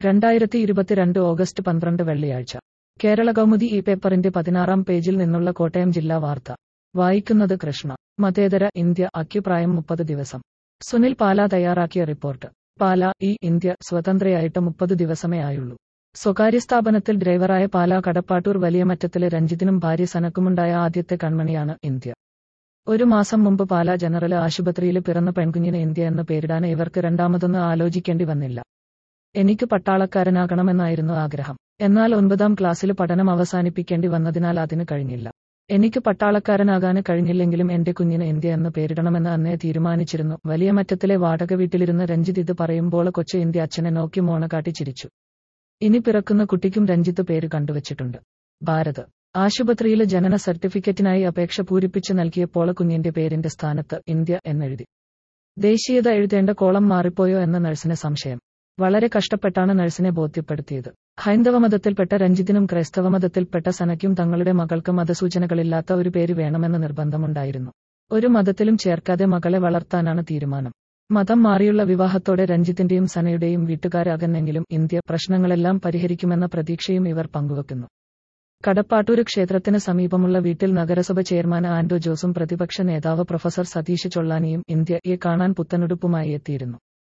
രണ്ടായിരത്തി ഇരുപത്തിരണ്ട് ഓഗസ്റ്റ് പന്ത്രണ്ട് വെള്ളിയാഴ്ച കേരള കൗമുദി ഈ പേപ്പറിന്റെ പതിനാറാം പേജിൽ നിന്നുള്ള കോട്ടയം ജില്ലാ വാർത്ത വായിക്കുന്നത് കൃഷ്ണ മതേതര ഇന്ത്യ അക്യുപ്രായം മുപ്പത് ദിവസം സുനിൽ പാല തയ്യാറാക്കിയ റിപ്പോർട്ട് പാല ഈ ഇന്ത്യ സ്വതന്ത്രയായിട്ട് മുപ്പത് ദിവസമേ ആയുള്ളൂ സ്വകാര്യ സ്ഥാപനത്തിൽ ഡ്രൈവറായ പാല കടപ്പാട്ടൂർ വലിയമറ്റത്തിലെ രഞ്ജിത്തിനും ഭാര്യ സനക്കുമുണ്ടായ ആദ്യത്തെ കൺമണിയാണ് ഇന്ത്യ ഒരു മാസം മുമ്പ് പാല ജനറൽ ആശുപത്രിയിൽ പിറന്ന പെൺകുഞ്ഞിന് ഇന്ത്യ എന്ന് പേരിടാൻ ഇവർക്ക് രണ്ടാമതൊന്ന് ആലോചിക്കേണ്ടി വന്നില്ല എനിക്ക് പട്ടാളക്കാരനാകണമെന്നായിരുന്നു ആഗ്രഹം എന്നാൽ ഒൻപതാം ക്ലാസ്സിൽ പഠനം അവസാനിപ്പിക്കേണ്ടി വന്നതിനാൽ അതിന് കഴിഞ്ഞില്ല എനിക്ക് പട്ടാളക്കാരനാകാന് കഴിഞ്ഞില്ലെങ്കിലും എന്റെ കുഞ്ഞിന് ഇന്ത്യ എന്ന് പേരിടണമെന്ന് അന്നേ തീരുമാനിച്ചിരുന്നു വലിയ മറ്റത്തിലെ വാടക വീട്ടിലിരുന്ന് രഞ്ജിത്ത് ഇത് പറയുമ്പോൾ കൊച്ചു ഇന്ത്യ അച്ഛനെ നോക്കി മോണ കാട്ടി ചിരിച്ചു ഇനി പിറക്കുന്ന കുട്ടിക്കും രഞ്ജിത്ത് പേര് കണ്ടുവച്ചിട്ടുണ്ട് ഭാരത് ആശുപത്രിയിൽ ജനന സർട്ടിഫിക്കറ്റിനായി അപേക്ഷ പൂരിപ്പിച്ച് നൽകിയപ്പോൾ കുഞ്ഞിന്റെ പേരിന്റെ സ്ഥാനത്ത് ഇന്ത്യ എന്നെഴുതി ദേശീയത എഴുതേണ്ട കോളം മാറിപ്പോയോ എന്ന നഴ്സിന് സംശയം വളരെ കഷ്ടപ്പെട്ടാണ് നഴ്സിനെ ബോധ്യപ്പെടുത്തിയത് ഹൈന്ദവ മതത്തിൽപ്പെട്ട രഞ്ജിത്തിനും ക്രൈസ്തവ മതത്തിൽപ്പെട്ട സനയ്ക്കും തങ്ങളുടെ മകൾക്ക് മതസൂചനകളില്ലാത്ത ഒരു പേര് വേണമെന്ന് നിർബന്ധമുണ്ടായിരുന്നു ഒരു മതത്തിലും ചേർക്കാതെ മകളെ വളർത്താനാണ് തീരുമാനം മതം മാറിയുള്ള വിവാഹത്തോടെ രഞ്ജിത്തിന്റെയും സനയുടെയും വീട്ടുകാരകന്നെങ്കിലും ഇന്ത്യ പ്രശ്നങ്ങളെല്ലാം പരിഹരിക്കുമെന്ന പ്രതീക്ഷയും ഇവർ പങ്കുവെക്കുന്നു കടപ്പാട്ടൂര് ക്ഷേത്രത്തിന് സമീപമുള്ള വീട്ടിൽ നഗരസഭ ചെയർമാൻ ആന്റോ ജോസും പ്രതിപക്ഷ നേതാവ് പ്രൊഫസർ സതീഷ് ചൊള്ളാനിയും ഇന്ത്യയെ കാണാൻ പുത്തനുടുപ്പുമായി എത്തിയിരുന്നു